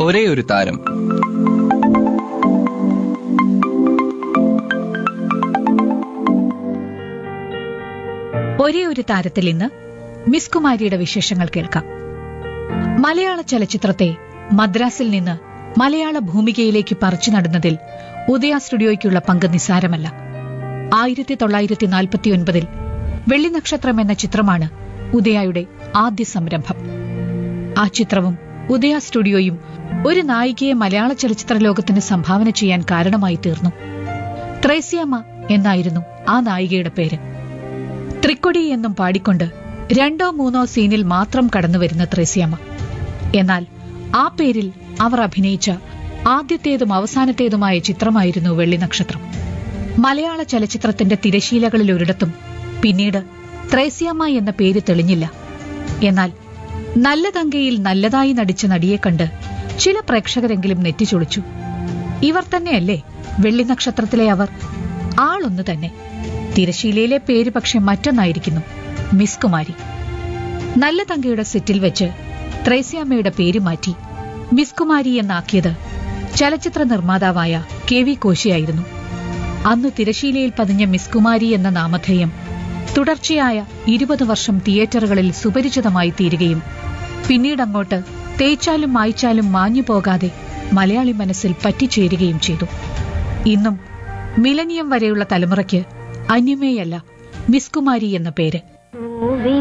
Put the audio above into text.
ഒരേ ഒരു താരം ഒരേ ഒരു താരത്തിൽ ഇന്ന് മിസ് കുമാരിയുടെ വിശേഷങ്ങൾ കേൾക്കാം മലയാള ചലച്ചിത്രത്തെ മദ്രാസിൽ നിന്ന് മലയാള ഭൂമികയിലേക്ക് പറിച്ചു നടുന്നതിൽ ഉദയ സ്റ്റുഡിയോയ്ക്കുള്ള പങ്ക് നിസ്സാരമല്ല ആയിരത്തി തൊള്ളായിരത്തി നാൽപ്പത്തിയൊൻപതിൽ വെള്ളിനക്ഷത്രം എന്ന ചിത്രമാണ് ഉദയയുടെ ആദ്യ സംരംഭം ആ ചിത്രവും ഉദയ സ്റ്റുഡിയോയും ഒരു നായികയെ മലയാള ചലച്ചിത്ര ലോകത്തിന് സംഭാവന ചെയ്യാൻ കാരണമായി തീർന്നു ത്രേസ്യാമ്മ എന്നായിരുന്നു ആ നായികയുടെ പേര് ത്രിക്കൊടി എന്നും പാടിക്കൊണ്ട് രണ്ടോ മൂന്നോ സീനിൽ മാത്രം കടന്നുവരുന്ന ത്രേസ്യാമ്മ എന്നാൽ ആ പേരിൽ അവർ അഭിനയിച്ച ആദ്യത്തേതും അവസാനത്തേതുമായ ചിത്രമായിരുന്നു വെള്ളിനക്ഷത്രം മലയാള ചലച്ചിത്രത്തിന്റെ തിരശീലകളിൽ ഒരിടത്തും പിന്നീട് ത്രേസ്യാമ്മ എന്ന പേര് തെളിഞ്ഞില്ല എന്നാൽ നല്ല തങ്കയിൽ നല്ലതായി നടിച്ച നടിയെ കണ്ട് ചില പ്രേക്ഷകരെങ്കിലും നെറ്റിച്ചൊളിച്ചു ഇവർ തന്നെയല്ലേ വെള്ളിനക്ഷത്രത്തിലെ അവർ ആളൊന്നു തന്നെ തിരശീലയിലെ പേര് പക്ഷെ മറ്റൊന്നായിരിക്കുന്നു മിസ് കുമാരി നല്ല തങ്കയുടെ സെറ്റിൽ വെച്ച് ത്രേസ്യാമ്മയുടെ പേര് മാറ്റി മിസ് കുമാരി എന്നാക്കിയത് ചലച്ചിത്ര നിർമ്മാതാവായ കെ വി കോശിയായിരുന്നു അന്ന് തിരശീലയിൽ പതിഞ്ഞ മിസ് കുമാരി എന്ന നാമധേയം തുടർച്ചയായ ഇരുപത് വർഷം തിയേറ്ററുകളിൽ സുപരിചിതമായി തീരുകയും പിന്നീടങ്ങോട്ട് തേച്ചാലും മായ്ച്ചാലും മാഞ്ഞു പോകാതെ മലയാളി മനസ്സിൽ പറ്റിച്ചേരുകയും ചെയ്തു ഇന്നും മിലനിയം വരെയുള്ള തലമുറയ്ക്ക് അന്യമേയല്ല മിസ് കുമാരി എന്ന പേര് പൂവി